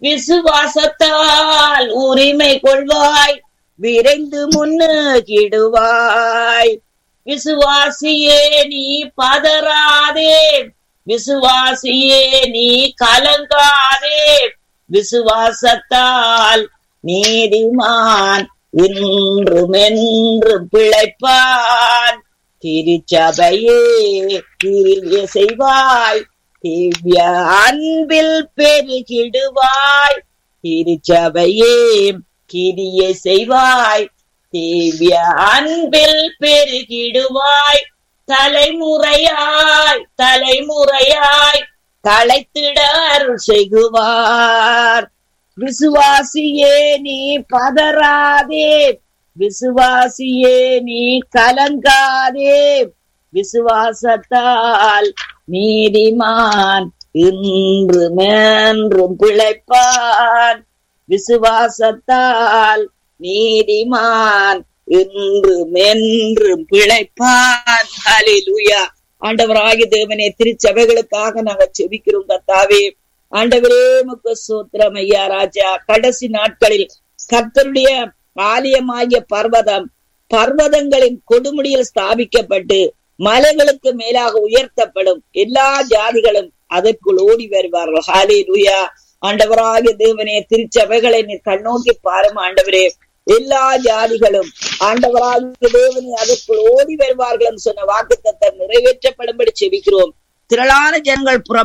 விசுவாசத்தால் உரிமை கொள்வாய் விரைந்து முன்னுகிடுவாய் விசுவாசியே நீ பதறாதே விசுவாசியே நீ கலங்காதே விசுவாசத்தால் நீதிமான் இன்றும் என்றும் பிழைப்பான் திருச்சபையே கிரிய செய்வாய் திவ்ய அன்பில் பெருகிடுவாய் திருச்சபையே கிரிய செய்வாய் திவ்ய அன்பில் பெருகிடுவாய் தலைமுறையாய் தலைமுறையாய் தலைத்திட அருள் செய்குவார் விசுவாசியே நீ பதறாதே விசுவாசியே நீ கலங்காதே விசுவாசத்தால் நீதிமான் இன்றும் என்றும் பிழைப்பான் விசுவாசத்தால் நீதிமான் இன்றும் என்றும் பிழைப்பான் ஹalleluya ஆண்டவராகிய தேவனே திருச்சபைகளுக்காக நாங்க செபிக்கிறோம் கத்தாவே ஆண்டவரே முக்கு சூத்திரம் ஐயா ராஜா கடைசி நாட்களில் கர்த்தருடைய ஆலயமாகிய பர்வதம் பர்வதங்களின் கொடுமுடியில் ஸ்தாபிக்கப்பட்டு மலைகளுக்கு மேலாக உயர்த்தப்படும் எல்லா ஜாதிகளும் அதற்குள் ஓடி வருவார்கள் ஹாலே லூயா ஆண்டவராகிய தேவனே திருச்சபைகளை நீ கண்ணோக்கி பாரும் ஆண்டவரே எல்லா ஜாதிகளும் ஆண்டவராகிய தேவனே அதற்குள் ஓடி வருவார்கள் என்று சொன்ன வாக்குத்தத்தை நிறைவேற்றப்படும்படி செபிக்கிறோம் திரளான ஜனங்கள் புற